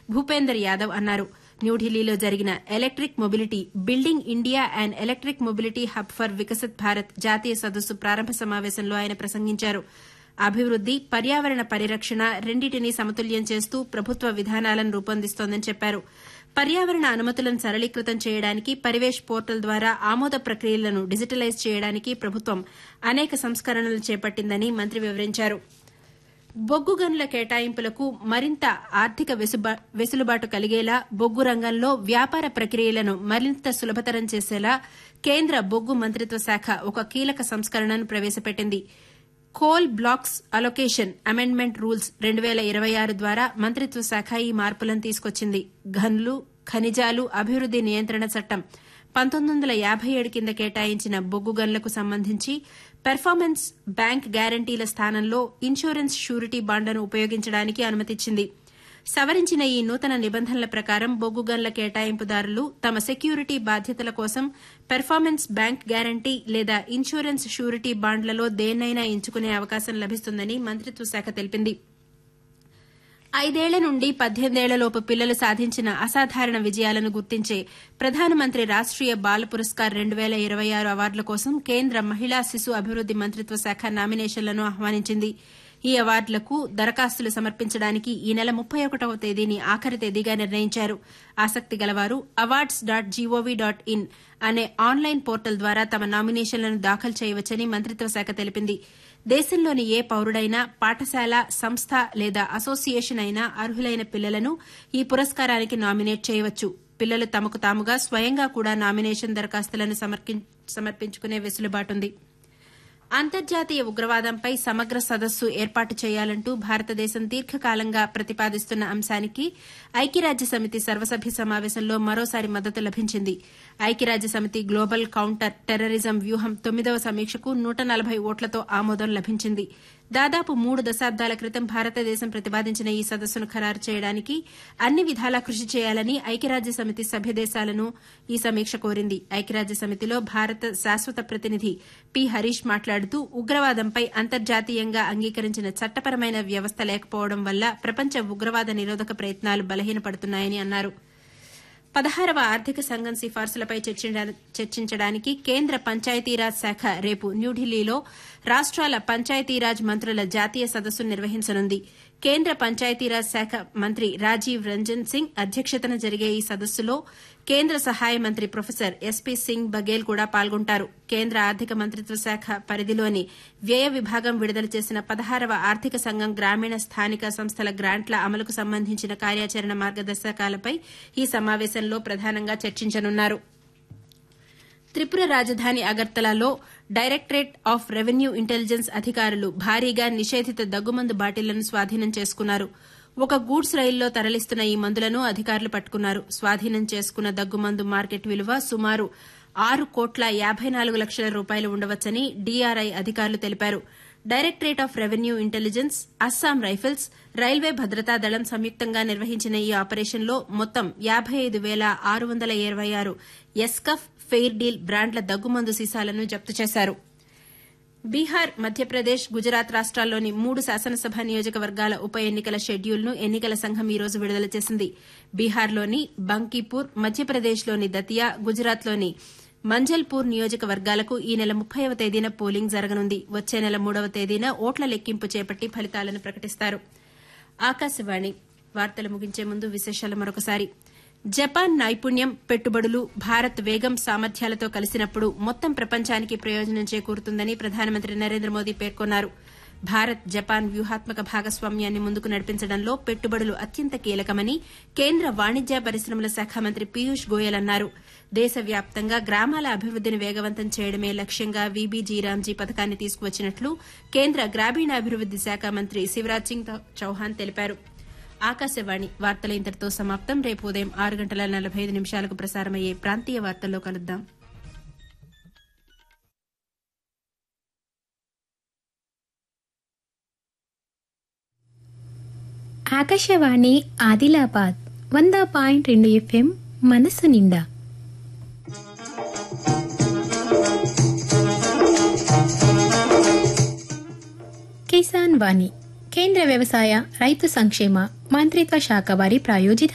భూపేందర్ యాదవ్ అన్నారు న్యూఢిల్లీలో జరిగిన electric mobility building India and electric mobility hub for Viksit Bharat జాతీయ సదస్సు ప్రారంభ సమావేశంలో ఆయన ప్రసంగించారు అభివృద్ది పర్యావరణ పరిరక్షణ రెండింటినీ సమతుల్యం చేస్తూ ప్రభుత్వ విధానాలను రూపొందిస్తోందని చెప్పారు పర్యావరణ అనుమతులను సరళీకృతం చేయడానికి పరివేష్ పోర్టల్ ద్వారా ఆమోద ప్రక్రియలను డిజిటలైజ్ చేయడానికి ప్రభుత్వం అనేక సంస్కరణలు చేపట్టిందని మంత్రి వివరించారు బొగ్గు గనుల కేటాయింపులకు మరింత ఆర్థిక వెసులుబాటు కలిగేలా బొగ్గు రంగంలో వ్యాపార ప్రక్రియలను మరింత సులభతరం చేసేలా కేంద్ర బొగ్గు మంత్రిత్వ శాఖ ఒక కీలక సంస్కరణను ప్రవేశపెట్టింది coal blocks allocation amendment rules రెండు పేల ఇరవై ఆరు ద్వారా మంత్రిత్వ శాఖ ఈ మార్పులను తీసుకొచ్చింది గనులు ఖనిజాలు అభివృద్ది నియంత్రణ చట్టం పంతొమ్మిది వందల యాబై ఏడు కింద కేటాయించిన బొగ్గు గనులకు సంబంధించి పెర్ఫార్మెన్స్ బ్యాంక్ గ్యారంటీల స్థానంలో ఇన్సూరెన్స్ షూరిటీ బాండ్లను ఉపయోగించడానికి అనుమతిచ్చింది సవరించిన ఈ నూతన నిబంధనల ప్రకారం బొగ్గు గన్ల కేటాయింపుదారులు తమ సెక్యూరిటీ బాధ్యతల కోసం పెర్ఫార్మెన్స్ బ్యాంక్ గ్యారంటీ లేదా ఇన్సూరెన్స్ షూరిటీ బాండ్లలో దేన్నైనా ఎంచుకునే అవకాశం లభిస్తుందని మంత్రిత్వ శాఖ తెలిపింది ఐదేళ్ల నుండి పద్దెనిమిదేళ్లలోపు పిల్లలు సాధించిన అసాధారణ విజయాలను గుర్తించే ప్రధానమంత్రి రాష్ట్రీయ బాల పురస్కార్ రెండు పేల ఇరవై ఆరు అవార్డుల కోసం కేంద్ర మహిళా శిశు అభివృద్ది మంత్రిత్వ శాఖ నామినేషన్లను ఆహ్వానించింది ఈ అవార్డులకు దరఖాస్తులు సమర్పించడానికి ఈ నెల ముప్పై ఒకటవ తేదీని ఆఖరి తేదీగా నిర్ణయించారు ఆసక్తి గలవారు awards dot gov dot in అనే ఆన్లైన్ పోర్టల్ ద్వారా తమ నామినేషన్లను దాఖలు చేయవచ్చని మంత్రిత్వ శాఖ తెలిపింది దేశంలోని ఏ పౌరుడైనా పాఠశాల సంస్థ లేదా అసోసియేషన్ అయినా అర్హులైన పిల్లలను ఈ పురస్కారానికి నామినేట్ చేయవచ్చు పిల్లలు తమకు తాముగా స్వయంగా కూడా నామినేషన్ దరఖాస్తులను సమర్పించుకునే వెసులుబాటుంది అంతర్జాతీయ ఉగ్రవాదంపై సమగ్ర సదస్సు ఏర్పాటు చేయాలంటూ భారతదేశం దీర్ఘకాలంగా ప్రతిపాదిస్తున్న అంశానికి ఐక్యరాజ్య సమితి సర్వసభ్య సమావేశంలో మరోసారి మద్దతు లభించింది ఐక్యరాజ్య సమితి గ్లోబల్ కౌంటర్ టెర్రరిజం వ్యూహం తొమ్మిదవ సమీక్షకు నూట నలభై ఓట్లతో ఆమోదం లభించింది దాదాపు మూడు దశాబ్దాల క్రితం భారతదేశం ప్రతిపాదించిన ఈ సదస్సును ఖరారు చేయడానికి అన్ని విధాలా కృషి చేయాలని ఐక్యరాజ్య సమితి సభ్య దేశాలను ఈ సమీక్ష కోరింది ఐక్యరాజ్య సమితిలో భారత శాశ్వత ప్రతినిధి పి హరీష్ మాట్లాడుతూ ఉగ్రవాదంపై అంతర్జాతీయంగా అంగీకరించిన చట్టపరమైన వ్యవస్థ లేకపోవడం వల్ల ప్రపంచ ఉగ్రవాద నిరోధక ప్రయత్నాలు బలహీనపడుతున్నాయని అన్నారు పదహారవ ఆర్థిక సంఘం సిఫార్సులపై చర్చించడానికి కేంద్ర పంచాయతీరాజ్ శాఖ రేపు న్యూఢిల్లీలో రాష్ట్రాల పంచాయతీరాజ్ మంత్రుల జాతీయ సదస్సు నిర్వహించనుంది కేంద్ర పంచాయతీరాజ్ శాఖ మంత్రి రాజీవ్ రంజన్ సింగ్ అధ్యక్షతన జరిగే ఈ సదస్సులో కేంద్ర సహాయ మంత్రి ప్రొఫెసర్ ఎస్పీ సింగ్ బఘేల్ కూడా పాల్గొంటారు కేంద్ర ఆర్థిక మంత్రిత్వ శాఖ పరిధిలోని వ్యయ విభాగం విడుదల చేసిన పదహారవ ఆర్థిక సంఘం గ్రామీణ స్థానిక సంస్థల గ్రాంట్ల అమలుకు సంబంధించిన కార్యాచరణ మార్గదర్శకాలపై ఈ సమావేశంలో ప్రధానంగా చర్చించనున్నారు త్రిపుర రాజధాని అగర్తలాలో డైరెక్టరేట్ ఆఫ్ రెవెన్యూ ఇంటెలిజెన్స్ అధికారులు భారీగా నిషేధిత దగ్గుమందు బాటిళ్లను స్వాధీనం చేసుకున్నారు ఒక గూడ్స్ రైల్లో తరలిస్తున్న ఈ మందులను అధికారులు పట్టుకున్నారు స్వాధీనం చేసుకున్న దగ్గుమందు మార్కెట్ విలువ సుమారు ఆరు కోట్ల యాబై నాలుగు లక్షల రూపాయలు ఉండవచ్చని డీఆర్ఐ అధికారులు తెలిపారు directorate of revenue intelligence Assam rifles railway భద్రతా దళం సంయుక్తంగా నిర్వహించిన ఈ ఆపరేషన్లో మొత్తం యాబై ఐదు పేల ఆరు వందల ఇరవై ఆరు ఎస్కఫ్ ఫెయిర్ డీల్ బ్రాండ్ల దగ్గుమందు సీసాలను జప్తు చేశారు బీహార్ మధ్యప్రదేశ్ గుజరాత్ రాష్ట్రాల్లోని మూడు శాసనసభ నియోజకవర్గాల ఉప ఎన్నికల షెడ్యూల్ను ఎన్నికల సంఘం ఈ రోజు విడుదల చేసింది బీహార్లోని బంకీపూర్ మధ్యప్రదేశ్లోని దతియా గుజరాత్లోని మంజల్పూర్ నియోజకవర్గాలకు ఈ నెల ముప్పైవ తేదీన పోలింగ్ జరగనుంది వచ్చే నెల మూడవ తేదీన ఓట్ల లెక్కింపు చేపట్టి ఫలితాలను ప్రకటిస్తారు ఆకాశవాణి వార్తలు ముగించే ముందు విశేషాలు మరొకసారి జపాన్ నైపుణ్యం పెట్టుబడులు భారత్ వేగం సామర్థ్యాలతో కలిసినప్పుడు మొత్తం ప్రపంచానికి ప్రయోజనం చేకూరుతుందని ప్రధానమంత్రి నరేంద్ర మోదీ పేర్కొన్నారు భారత్ జపాన్ వ్యూహాత్మక భాగస్వామ్యాన్ని ముందుకు నడిపించడంలో పెట్టుబడులు అత్యంత కీలకమని కేంద్ర వాణిజ్య పరిశ్రమల శాఖ మంత్రి పీయూష్ గోయల్ అన్నారు దేశవ్యాప్తంగా గ్రామాల అభివృద్దిని వేగవంతం చేయడమే లక్ష్యంగా వీబీజీ రామ్జీ పథకాన్ని తీసుకువచ్చినట్లు కేంద్ర గ్రామీణాభివృద్ది శాఖ మంత్రి శివరాజ్ సింగ్ చౌహాన్ తెలిపారు ఆకాశవాణి వార్తలు ఇంతటితో సమాప్తం రేపు ఉదయం ఆరు గంటల నలభై ఐదు నిమిషాలకు ప్రసారమయ్యే ప్రాంతీయ వార్తల్లో కలుద్దాం ఆకాశవాణి ఆదిలాబాద్ వంద పాయింట్ రెండు ఎఫ్ఎం మనస్సు నిండా కిసాన్ వాణి కేంద్ర వ్యవసాయ రైతు సంక్షేమ మంత్రిత్వ శాఖ వారి ప్రాయోజిత